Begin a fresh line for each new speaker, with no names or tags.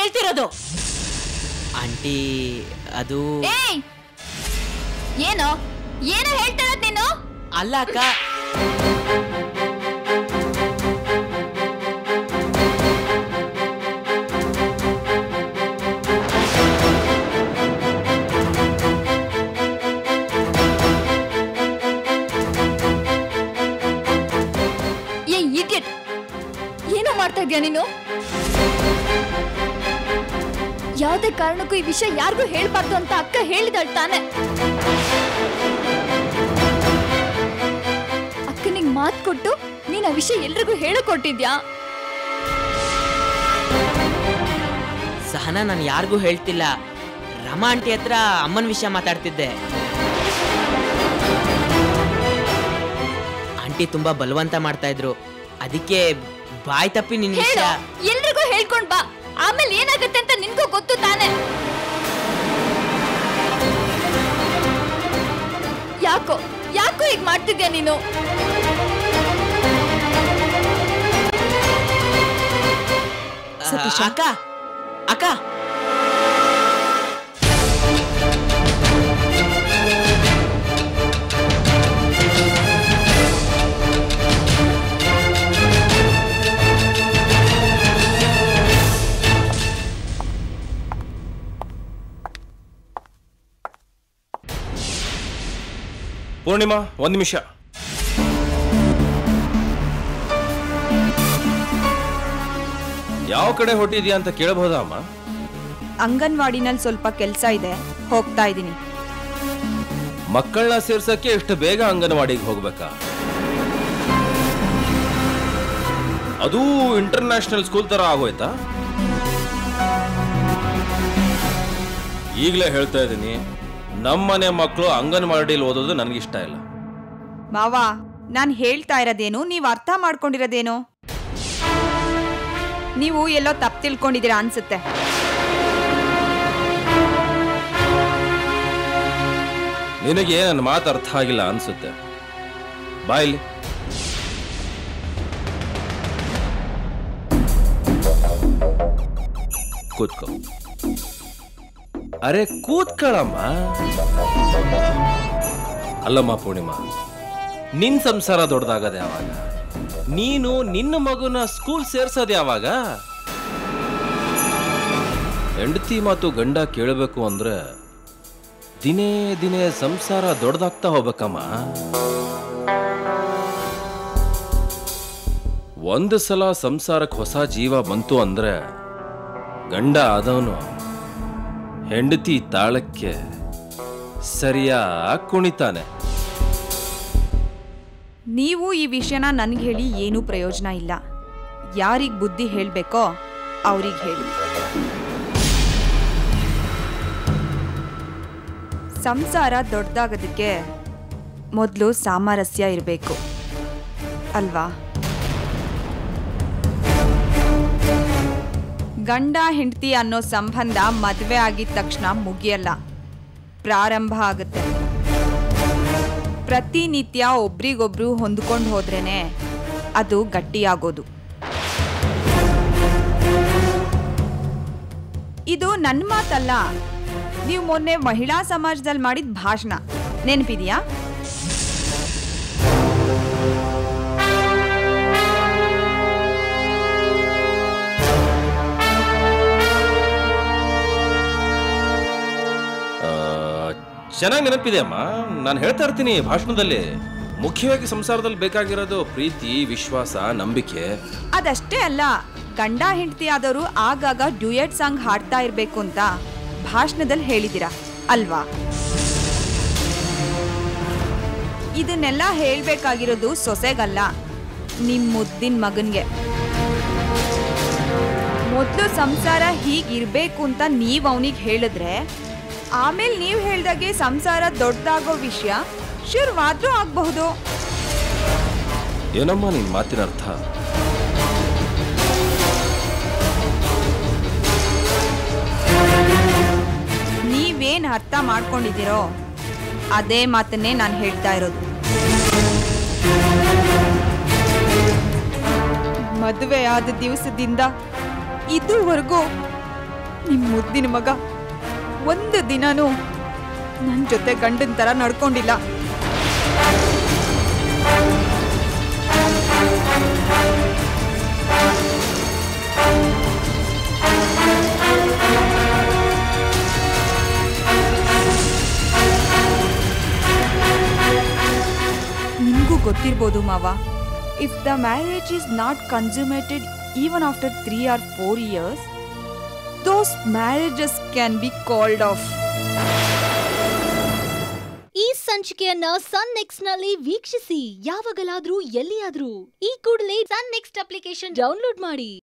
ಹೇಳ್ತಿರೋದು
ಆಂಟಿ ಅದು
ಏಯ್ ಏನು ಏನೋ ಹೇಳ್ತಾ ಇರೋದ್ ನೀನು
ಅಲ್ಲ ಅಕ್ಕ
ಏ ಇಡಿಯಟ್ ಏನೋ ಮಾಡ್ತಾ ಇದ್ಯಾ ನೀನು ಯಾವುದೇ ಕಾರಣಕ್ಕೂ ಈ ವಿಷಯ ಯಾರಿಗೂ ಹೇಳ್ಬಾರ್ದು ಅಂತ ಅಕ್ಕ ಹೇಳಿದಳು ತಾನೆ ಅಕ್ಕನಿಗೆ ಮಾತು ಕೊಟ್ಟು ನೀನ್ ಆ ವಿಷಯ ಎಲ್ರಿಗೂ ಹೇಳಿಕೊಟ್ಟಿದ್ಯಾ
ಸಹನಾ ನಾನು ಯಾರಿಗೂ ಹೇಳ್ತಿಲ್ಲ ರಮಾ ಆಂಟಿ ಹತ್ರ ಅಮ್ಮನ ವಿಷಯ ಮಾತಾಡ್ತಿದ್ದೆ ಆಂಟಿ ತುಂಬಾ ಬಲವಂತ ಮಾಡ್ತಾ ಇದ್ರು ಅದಕ್ಕೆ ಬಾಯ್ ತಪ್ಪಿ ನಿನ್
ಹೇಳು
ವಿಷಯ
ಎಲ್ರಿಗೂ ಹೇಳ್ಕೊಂಡ್ ಬಾ ಆಮೇಲೆ ಏನಾಗುತ್ತೆ ಅಂತ ನಿನ್ಗೂ ಗೊತ್ತು ತಾನೆ ಯಾಕೋ ಯಾಕೋ ಈಗ ಮಾಡ್ತಿದ್ಯಾ ನೀನು
ಆ, ಅಕ್ಕ ಅಕ್ಕ
ಪೂರ್ಣಿಮಾ ಒಂದ್ ನಿಮಿಷ ಯಾವ ಕಡೆ ಹೊಟ್ಟಿದ್ಯಾ ಅಂತ ಕೇಳಬಹುದಾ ಅಮ್ಮ
ಅಂಗನವಾಡಿನಲ್ಲಿ ಸ್ವಲ್ಪ ಕೆಲಸ ಇದೆ ಹೋಗ್ತಾ ಇದ್ದೀನಿ
ಮಕ್ಕಳನ್ನ ಸೇರ್ಸಕ್ಕೆ ಇಷ್ಟು ಬೇಗ ಅಂಗನವಾಡಿಗೆ ಹೋಗ್ಬೇಕಾ ಅದು ಇಂಟರ್ನ್ಯಾಷನಲ್ ಸ್ಕೂಲ್ ತರ ಆಗೋಯ್ತಾ ಈಗಲೇ ಹೇಳ್ತಾ ಇದ್ದೀನಿ ನಮ್ಮನೆ ಮಕ್ಕಳು ಅಂಗನವಾಡಿಲಿ ಓದೋದು ನನಗಿಷ್ಟ ಇಲ್ಲ
ಮಾವ ನಾನು ಹೇಳ್ತಾ ಇರೋದೇನು ನೀವು ಅರ್ಥ ಮಾಡ್ಕೊಂಡಿರೋದೇನು ನೀವು ಎಲ್ಲೋ ತಪ್ಪು ತಿಳ್ಕೊಂಡಿದ್ದೀರಾ ಅನ್ಸುತ್ತೆ
ನಿನಗೆ ನನ್ನ ಮಾತು ಅರ್ಥ ಆಗಿಲ್ಲ ಅನ್ಸುತ್ತೆ ಬಾಯಿಲಿ ಕೂತ್ಕೋ ಅರೆ ಕೂತ್ಕೊಳ್ಳಮ್ಮ ಅಲ್ಲಮ್ಮ ಪೂರ್ಣಿಮಾ ನಿನ್ ಸಂಸಾರ ದೊಡ್ಡದಾಗದೆ ಯಾವಾಗ ನೀನು ನಿನ್ನ ಮಗುನ ಸ್ಕೂಲ್ ಸೇರ್ಸೋದು ಯಾವಾಗ ಹೆಂಡತಿ ಮಾತು ಗಂಡ ಕೇಳಬೇಕು ಅಂದ್ರೆ ದಿನೇ ದಿನೇ ಸಂಸಾರ ದೊಡ್ಡದಾಗ್ತಾ ಹೋಗ್ಬೇಕಮ್ಮ ಒಂದು ಸಲ ಸಂಸಾರಕ್ಕೆ ಹೊಸ ಜೀವ ಬಂತು ಅಂದ್ರೆ ಗಂಡ ಆದವನು ಹೆಂಡತಿ ತಾಳಕ್ಕೆ ಸರಿಯಾಗಿ ಕುಣಿತಾನೆ
ನೀವು ಈ ವಿಷಯನ ನನಗೆ ಹೇಳಿ ಏನೂ ಪ್ರಯೋಜನ ಇಲ್ಲ ಯಾರಿಗೆ ಬುದ್ಧಿ ಹೇಳಬೇಕೋ ಅವ್ರಿಗೆ ಹೇಳಿ ಸಂಸಾರ ದೊಡ್ಡದಾಗೋದಕ್ಕೆ ಮೊದಲು ಸಾಮರಸ್ಯ ಇರಬೇಕು ಅಲ್ವಾ ಗಂಡ ಹೆಂಡತಿ ಅನ್ನೋ ಸಂಬಂಧ ಮದುವೆ ಆಗಿದ ತಕ್ಷಣ ಮುಗಿಯಲ್ಲ ಪ್ರಾರಂಭ ಆಗುತ್ತೆ ಪ್ರತಿನಿತ್ಯ ಒಬ್ರಿಗೊಬ್ರು ಹೊಂದ್ಕೊಂಡು ಹೋದ್ರೇನೆ ಅದು ಗಟ್ಟಿಯಾಗೋದು ಇದು ನನ್ನ ಮಾತಲ್ಲ ನೀವು ಮೊನ್ನೆ ಮಹಿಳಾ ಸಮಾಜದಲ್ಲಿ ಮಾಡಿದ ಭಾಷಣ ನೆನಪಿದೆಯಾ
ಚೆನ್ನಾಗಿ ನೆನಪಿದೆ ಅಮ್ಮ ನಾನು ಹೇಳ್ತಾ ಇರ್ತೀನಿ ಭಾಷಣದಲ್ಲಿ ಮುಖ್ಯವಾಗಿ ಸಂಸಾರದಲ್ಲಿ ಬೇಕಾಗಿರೋದು ಪ್ರೀತಿ ವಿಶ್ವಾಸ ನಂಬಿಕೆ
ಅದಷ್ಟೇ ಅಲ್ಲ ಗಂಡ ಹೆಂಡತಿ ಆದವರು ಆಗಾಗ ಡ್ಯೂಯೆಟ್ ಸಾಂಗ್ ಹಾಡ್ತಾ ಇರಬೇಕು ಅಂತ ಭಾಷಣದಲ್ಲಿ ಹೇಳಿದಿರ ಅಲ್ವಾ ಇದನ್ನೆಲ್ಲ ಹೇಳ್ಬೇಕಾಗಿರೋದು ಸೊಸೆಗಲ್ಲ ನಿಮ್ ಮುದ್ದಿನ ಮಗನ್ಗೆ ಮೊದಲು ಸಂಸಾರ ಹೀಗಿರ್ಬೇಕು ಅಂತ ನೀವ್ ಅವನಿಗೆ ಹೇಳಿದ್ರೆ ಆಮೇಲೆ ನೀವು ಹೇಳ್ದಾಗೆ ಸಂಸಾರ ದೊಡ್ಡದಾಗೋ ವಿಷಯ ಶುರುವಾದ್ರೂ ಆಗಬಹುದು
ಏನಮ್ಮ ನಿನ್ ಮಾತಿನ ಅರ್ಥ
ನೀವೇನ್ ಅರ್ಥ ಮಾಡ್ಕೊಂಡಿದ್ದೀರೋ ಅದೇ ಮಾತನ್ನೇ ನಾನು ಹೇಳ್ತಾ ಇರೋದು ಮದುವೆ ಆದ ದಿವಸದಿಂದ ಇದುವರೆಗೂ ನಿಮ್ ಮುದ್ದಿನ ಮಗ ಒಂದು ದಿನನೂ ನನ್ನ ಜೊತೆ ಗಂಡನ ಥರ ನಡ್ಕೊಂಡಿಲ್ಲ ನಿಮಗೂ ಗೊತ್ತಿರ್ಬೋದು ಮಾವ if the marriage is not consummated even after three or four years those marriages can be called off
ಈ ಸಂಚಿಕೆಯನ್ನ ಸನ್ ನೆಕ್ಸ್ಟ್ ನಲ್ಲಿ ವೀಕ್ಷಿಸಿ ಯಾವಾಗಲಾದ್ರೂ ಎಲ್ಲಿಯಾದ್ರೂ ಈ ಕೂಡಲೇ ಸನ್ ನೆಕ್ಸ್ಟ್ ಅಪ್ಲಿಕೇಶನ್ ಡೌನ್ಲೋಡ್ ಮಾಡಿ